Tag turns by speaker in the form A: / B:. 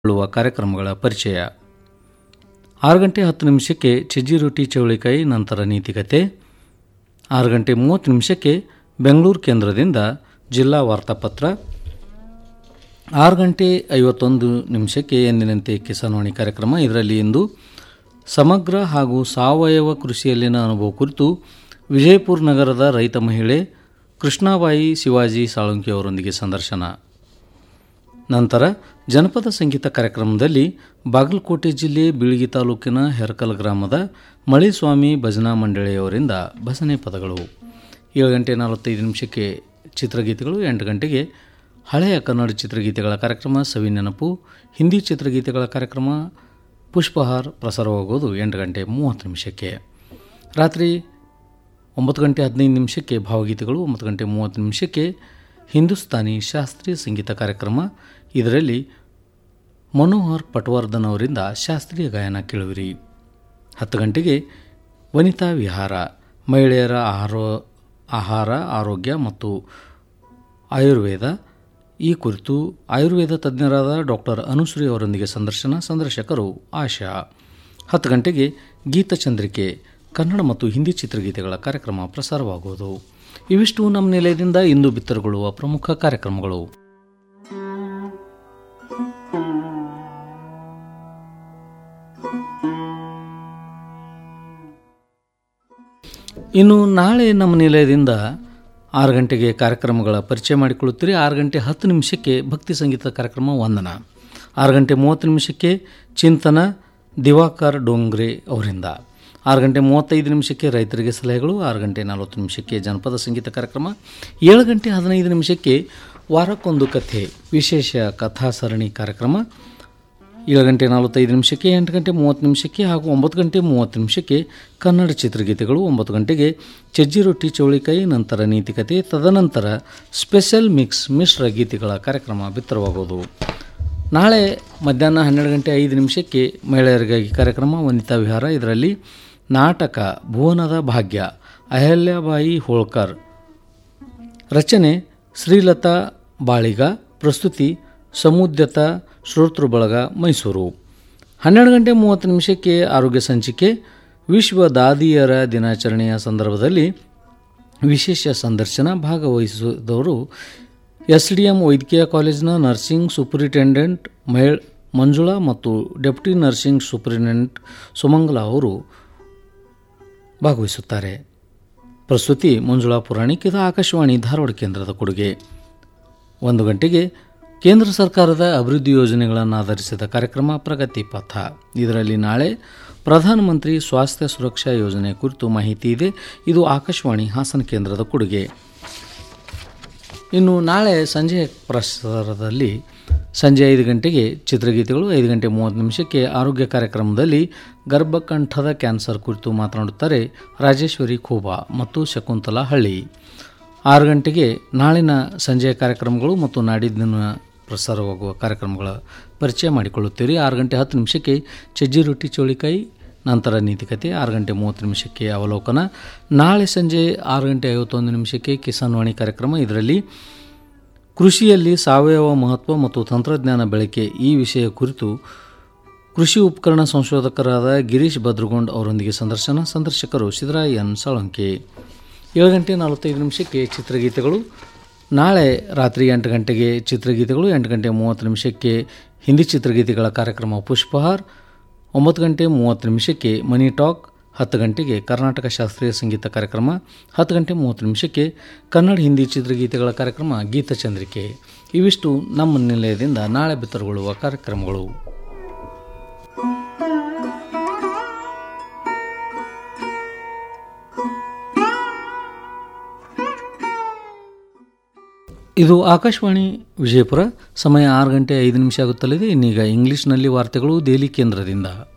A: ಕೊಳ್ಳುವ ಕಾರ್ಯಕ್ರಮಗಳ ಪರಿಚಯ ಆರು ಗಂಟೆ ಹತ್ತು ನಿಮಿಷಕ್ಕೆ ಸಜ್ಜಿ ರೊಟ್ಟಿ ಚೌಳಿಕಾಯಿ ನಂತರ ನೀತಿಕತೆ ಆರು ಗಂಟೆ ಮೂವತ್ತು ನಿಮಿಷಕ್ಕೆ ಬೆಂಗಳೂರು ಕೇಂದ್ರದಿಂದ ಜಿಲ್ಲಾ ವಾರ್ತಾಪತ್ರ ಆರು ಗಂಟೆ ಐವತ್ತೊಂದು ನಿಮಿಷಕ್ಕೆ ಎಂದಿನಂತೆ ಕಿಸಾನ್ವಾಣಿ ಕಾರ್ಯಕ್ರಮ ಇದರಲ್ಲಿ ಇಂದು ಸಮಗ್ರ ಹಾಗೂ ಸಾವಯವ ಕೃಷಿಯಲ್ಲಿನ ಅನುಭವ ಕುರಿತು ವಿಜಯಪುರ ನಗರದ ರೈತ ಮಹಿಳೆ ಕೃಷ್ಣಾಬಾಯಿ ಶಿವಾಜಿ ಸಾಳುಂಕಿ ಅವರೊಂದಿಗೆ ಸಂದರ್ಶನ ನಂತರ ಜನಪದ ಸಂಗೀತ ಕಾರ್ಯಕ್ರಮದಲ್ಲಿ ಬಾಗಲಕೋಟೆ ಜಿಲ್ಲೆ ಬೀಳಗಿ ತಾಲೂಕಿನ ಹೆರಕಲ್ ಗ್ರಾಮದ ಮಳಿಸ್ವಾಮಿ ಭಜನಾ ಮಂಡಳಿಯವರಿಂದ ಭಜನೆ ಪದಗಳು ಏಳು ಗಂಟೆ ನಲವತ್ತೈದು ನಿಮಿಷಕ್ಕೆ ಚಿತ್ರಗೀತೆಗಳು ಎಂಟು ಗಂಟೆಗೆ ಹಳೆಯ ಕನ್ನಡ ಚಿತ್ರಗೀತೆಗಳ ಕಾರ್ಯಕ್ರಮ ಸವಿ ನೆನಪು ಹಿಂದಿ ಚಿತ್ರಗೀತೆಗಳ ಕಾರ್ಯಕ್ರಮ ಪುಷ್ಪಹಾರ್ ಪ್ರಸಾರವಾಗುವುದು ಎಂಟು ಗಂಟೆ ಮೂವತ್ತು ನಿಮಿಷಕ್ಕೆ ರಾತ್ರಿ ಒಂಬತ್ತು ಗಂಟೆ ಹದಿನೈದು ನಿಮಿಷಕ್ಕೆ ಭಾವಗೀತೆಗಳು ಒಂಬತ್ತು ಗಂಟೆ ಮೂವತ್ತು ನಿಮಿಷಕ್ಕೆ ಹಿಂದೂಸ್ತಾನಿ ಶಾಸ್ತ್ರೀಯ ಸಂಗೀತ ಕಾರ್ಯಕ್ರಮ ಇದರಲ್ಲಿ ಮನೋಹರ್ ಪಟ್ವರ್ಧನ್ ಅವರಿಂದ ಶಾಸ್ತ್ರೀಯ ಗಾಯನ ಕೇಳುವಿರಿ ಹತ್ತು ಗಂಟೆಗೆ ವನಿತಾ ವಿಹಾರ ಮಹಿಳೆಯರ ಆಹಾರ ಆಹಾರ ಆರೋಗ್ಯ ಮತ್ತು ಆಯುರ್ವೇದ ಈ ಕುರಿತು ಆಯುರ್ವೇದ ತಜ್ಞರಾದ ಡಾಕ್ಟರ್ ಅನುಶ್ರೀ ಅವರೊಂದಿಗೆ ಸಂದರ್ಶನ ಸಂದರ್ಶಕರು ಆಶಾ ಹತ್ತು ಗಂಟೆಗೆ ಗೀತಚಂದ್ರಿಕೆ ಕನ್ನಡ ಮತ್ತು ಹಿಂದಿ ಚಿತ್ರಗೀತೆಗಳ ಕಾರ್ಯಕ್ರಮ ಪ್ರಸಾರವಾಗುವುದು ಇವಿಷ್ಟು ನಮ್ಮ ನಿಲಯದಿಂದ ಇಂದು ಬಿತ್ತರಗೊಳ್ಳುವ ಪ್ರಮುಖ ಕಾರ್ಯಕ್ರಮಗಳು ಇನ್ನು ನಾಳೆ ನಮ್ಮ ನಿಲಯದಿಂದ ಆರು ಗಂಟೆಗೆ ಕಾರ್ಯಕ್ರಮಗಳ ಪರಿಚಯ ಮಾಡಿಕೊಳ್ಳುತ್ತೀರಿ ಆರು ಗಂಟೆ ಹತ್ತು ನಿಮಿಷಕ್ಕೆ ಭಕ್ತಿ ಸಂಗೀತ ಕಾರ್ಯಕ್ರಮ ವಂದನ ಆರು ಗಂಟೆ ಮೂವತ್ತು ನಿಮಿಷಕ್ಕೆ ಚಿಂತನ ದಿವಾಕರ್ ಡೋಂಗ್ರೆ ಅವರಿಂದ ಆರು ಗಂಟೆ ಮೂವತ್ತೈದು ನಿಮಿಷಕ್ಕೆ ರೈತರಿಗೆ ಸಲಹೆಗಳು ಆರು ಗಂಟೆ ನಲವತ್ತು ನಿಮಿಷಕ್ಕೆ ಜನಪದ ಸಂಗೀತ ಕಾರ್ಯಕ್ರಮ ಏಳು ಗಂಟೆ ಹದಿನೈದು ನಿಮಿಷಕ್ಕೆ ವಾರಕ್ಕೊಂದು ಕಥೆ ವಿಶೇಷ ಕಥಾ ಸರಣಿ ಕಾರ್ಯಕ್ರಮ ಏಳು ಗಂಟೆ ನಲವತ್ತೈದು ನಿಮಿಷಕ್ಕೆ ಎಂಟು ಗಂಟೆ ಮೂವತ್ತು ನಿಮಿಷಕ್ಕೆ ಹಾಗೂ ಒಂಬತ್ತು ಗಂಟೆ ಮೂವತ್ತು ನಿಮಿಷಕ್ಕೆ ಕನ್ನಡ ಚಿತ್ರಗೀತೆಗಳು ಒಂಬತ್ತು ಗಂಟೆಗೆ ಚಜ್ಜಿ ರೊಟ್ಟಿ ಚೌಳಿಕಾಯಿ ನಂತರ ನೀತಿಕತೆ ತದನಂತರ ಸ್ಪೆಷಲ್ ಮಿಕ್ಸ್ ಮಿಶ್ರ ಗೀತೆಗಳ ಕಾರ್ಯಕ್ರಮ ಬಿತ್ತರವಾಗುವುದು ನಾಳೆ ಮಧ್ಯಾಹ್ನ ಹನ್ನೆರಡು ಗಂಟೆ ಐದು ನಿಮಿಷಕ್ಕೆ ಮಹಿಳೆಯರಿಗಾಗಿ ಕಾರ್ಯಕ್ರಮ ವನಿತಾ ವಿಹಾರ ಇದರಲ್ಲಿ ನಾಟಕ ಭುವನದ ಭಾಗ್ಯ ಅಹಲ್ಯಾಬಾಯಿ ಹೋಳ್ಕರ್ ರಚನೆ ಶ್ರೀಲತಾ ಬಾಳಿಗ ಪ್ರಸ್ತುತಿ ಸಮುದ್ಯತ ಶ್ರೋತೃ ಬಳಗ ಮೈಸೂರು ಹನ್ನೆರಡು ಗಂಟೆ ಮೂವತ್ತು ನಿಮಿಷಕ್ಕೆ ಆರೋಗ್ಯ ಸಂಚಿಕೆ ವಿಶ್ವ ದಾದಿಯರ ದಿನಾಚರಣೆಯ ಸಂದರ್ಭದಲ್ಲಿ ವಿಶೇಷ ಸಂದರ್ಶನ ಭಾಗವಹಿಸಿದವರು ಎಸ್ ಡಿ ಎಂ ವೈದ್ಯಕೀಯ ಕಾಲೇಜಿನ ನರ್ಸಿಂಗ್ ಸೂಪರಿಂಟೆಂಡೆಂಟ್ ಮಹಿ ಮಂಜುಳಾ ಮತ್ತು ಡೆಪ್ಟಿ ನರ್ಸಿಂಗ್ ಸೂಪರಿಂಟೆಂಡೆಂಟ್ ಸುಮಂಗಲ ಅವರು ಭಾಗವಹಿಸುತ್ತಾರೆ ಪ್ರಸ್ತುತಿ ಮಂಜುಳಾ ಪುರಾಣಿಕ್ ಇದು ಆಕಾಶವಾಣಿ ಧಾರವಾಡ ಕೇಂದ್ರದ ಕೊಡುಗೆ ಒಂದು ಗಂಟೆಗೆ ಕೇಂದ್ರ ಸರ್ಕಾರದ ಅಭಿವೃದ್ಧಿ ಯೋಜನೆಗಳನ್ನು ಆಧರಿಸಿದ ಕಾರ್ಯಕ್ರಮ ಪ್ರಗತಿ ಪಥ ಇದರಲ್ಲಿ ನಾಳೆ ಪ್ರಧಾನಮಂತ್ರಿ ಸ್ವಾಸ್ಥ್ಯ ಸುರಕ್ಷಾ ಯೋಜನೆ ಕುರಿತು ಮಾಹಿತಿ ಇದೆ ಇದು ಆಕಾಶವಾಣಿ ಹಾಸನ ಕೇಂದ್ರದ ಕೊಡುಗೆ ಇನ್ನು ನಾಳೆ ಸಂಜೆ ಪ್ರಸಾರದಲ್ಲಿ ಸಂಜೆ ಐದು ಗಂಟೆಗೆ ಚಿತ್ರಗೀತೆಗಳು ಐದು ಗಂಟೆ ಮೂವತ್ತು ನಿಮಿಷಕ್ಕೆ ಆರೋಗ್ಯ ಕಾರ್ಯಕ್ರಮದಲ್ಲಿ ಗರ್ಭಕಂಠದ ಕ್ಯಾನ್ಸರ್ ಕುರಿತು ಮಾತನಾಡುತ್ತಾರೆ ರಾಜೇಶ್ವರಿ ಖೋಬಾ ಮತ್ತು ಶಕುಂತಲಾ ಹಳ್ಳಿ ಆರು ಗಂಟೆಗೆ ನಾಳಿನ ಸಂಜೆಯ ಕಾರ್ಯಕ್ರಮಗಳು ಮತ್ತು ನಾಡಿದ್ದಿನ ಪ್ರಸಾರವಾಗುವ ಕಾರ್ಯಕ್ರಮಗಳ ಪರಿಚಯ ಮಾಡಿಕೊಳ್ಳುತ್ತೀರಿ ಆರು ಗಂಟೆ ಹತ್ತು ನಿಮಿಷಕ್ಕೆ ಚಜ್ಜಿ ರೊಟ್ಟಿ ಚೋಳಿಕಾಯಿ ನಂತರ ನೀತಿಕತೆ ಆರು ಗಂಟೆ ಮೂವತ್ತು ನಿಮಿಷಕ್ಕೆ ಅವಲೋಕನ ನಾಳೆ ಸಂಜೆ ಆರು ಗಂಟೆ ಐವತ್ತೊಂದು ನಿಮಿಷಕ್ಕೆ ಕಿಸಾನ್ ವಾಣಿ ಕಾರ್ಯಕ್ರಮ ಇದರಲ್ಲಿ ಕೃಷಿಯಲ್ಲಿ ಸಾವಯವ ಮಹತ್ವ ಮತ್ತು ತಂತ್ರಜ್ಞಾನ ಬಳಕೆ ಈ ವಿಷಯ ಕುರಿತು ಕೃಷಿ ಉಪಕರಣ ಸಂಶೋಧಕರಾದ ಗಿರೀಶ್ ಭದ್ರಗೊಂಡ್ ಅವರೊಂದಿಗೆ ಸಂದರ್ಶನ ಸಂದರ್ಶಕರು ಸಿದ್ದರಾಯ ಎನ್ ಸಾಳಂಕೆ ಏಳು ಗಂಟೆ ನಲವತ್ತೈದು ನಿಮಿಷಕ್ಕೆ ಚಿತ್ರಗೀತೆಗಳು ನಾಳೆ ರಾತ್ರಿ ಎಂಟು ಗಂಟೆಗೆ ಚಿತ್ರಗೀತೆಗಳು ಎಂಟು ಗಂಟೆ ಮೂವತ್ತು ನಿಮಿಷಕ್ಕೆ ಹಿಂದಿ ಚಿತ್ರಗೀತೆಗಳ ಕಾರ್ಯಕ್ರಮ ಪುಷ್ಪಹಾರ್ ಒಂಬತ್ತು ಗಂಟೆ ಮೂವತ್ತು ನಿಮಿಷಕ್ಕೆ ಮನಿ ಟಾಕ್ ಹತ್ತು ಗಂಟೆಗೆ ಕರ್ನಾಟಕ ಶಾಸ್ತ್ರೀಯ ಸಂಗೀತ ಕಾರ್ಯಕ್ರಮ ಹತ್ತು ಗಂಟೆ ಮೂವತ್ತು ನಿಮಿಷಕ್ಕೆ ಕನ್ನಡ ಹಿಂದಿ ಚಿತ್ರಗೀತೆಗಳ ಕಾರ್ಯಕ್ರಮ ಗೀತಚಂದ್ರಿಕೆ ಇವಿಷ್ಟು ನಮ್ಮ ನಿಲಯದಿಂದ ನಾಳೆ ಬಿತ್ತರಗೊಳ್ಳುವ ಕಾರ್ಯಕ್ರಮಗಳು ಇದು ಆಕಾಶವಾಣಿ ವಿಜಯಪುರ ಸಮಯ ಆರು ಗಂಟೆ ಐದು ನಿಮಿಷ ಆಗುತ್ತಲಿದೆ ಇನ್ನೀಗ ಇಂಗ್ಲಿಷ್ನಲ್ಲಿ ವಾರ್ತೆಗಳು ದೆಹಲಿ ಕೇಂದ್ರದಿಂದ